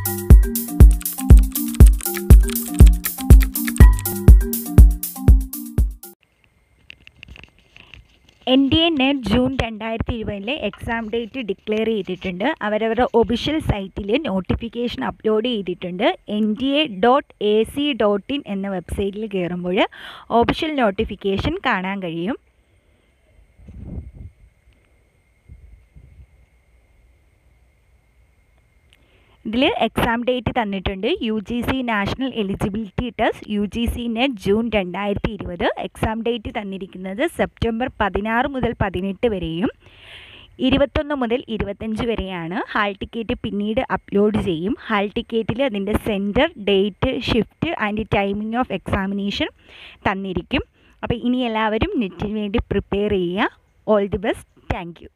N D A NET June രണ്ടായിരത്തി ഇരുപതിലെ exam date declare ചെയ്തിട്ടുണ്ട് അവരവരുടെ ഒഫീഷ്യൽ സൈറ്റിൽ നോട്ടിഫിക്കേഷൻ അപ്ലോഡ് ചെയ്തിട്ടുണ്ട് N D A dot A C dot in എന്ന വെബ്സൈറ്റിൽ കയറുമ്പോൾ ഒഫീഷ്യൽ നോട്ടിഫിക്കേഷൻ കാണാൻ കഴിയും ഇതിൽ എക്സാം ഡേറ്റ് തന്നിട്ടുണ്ട് U G C national eligibility test U G C NET June രണ്ടായിരത്തി ഇരുപത് എക്സാം ഡേറ്റ് തന്നിരിക്കുന്നത് സെപ്റ്റംബർ പതിനാറ് മുതൽ പതിനെട്ട് വരെയും ഇരുപത്തൊന്ന് മുതൽ ഇരുപത്തഞ്ച് വരെയാണ് ഹാൾ ടിക്കറ്റ് പിന്നീട് അപ്ലോഡ് ചെയ്യും ഹാൾ ടിക്കറ്റിൽ അതിൻ്റെ centre date shift and timing of examination തന്നിരിക്കും അപ്പോൾ ഇനി എല്ലാവരും നെറ്റിന് വേണ്ടി പ്രിപ്പയർ ചെയ്യുക all the best thank U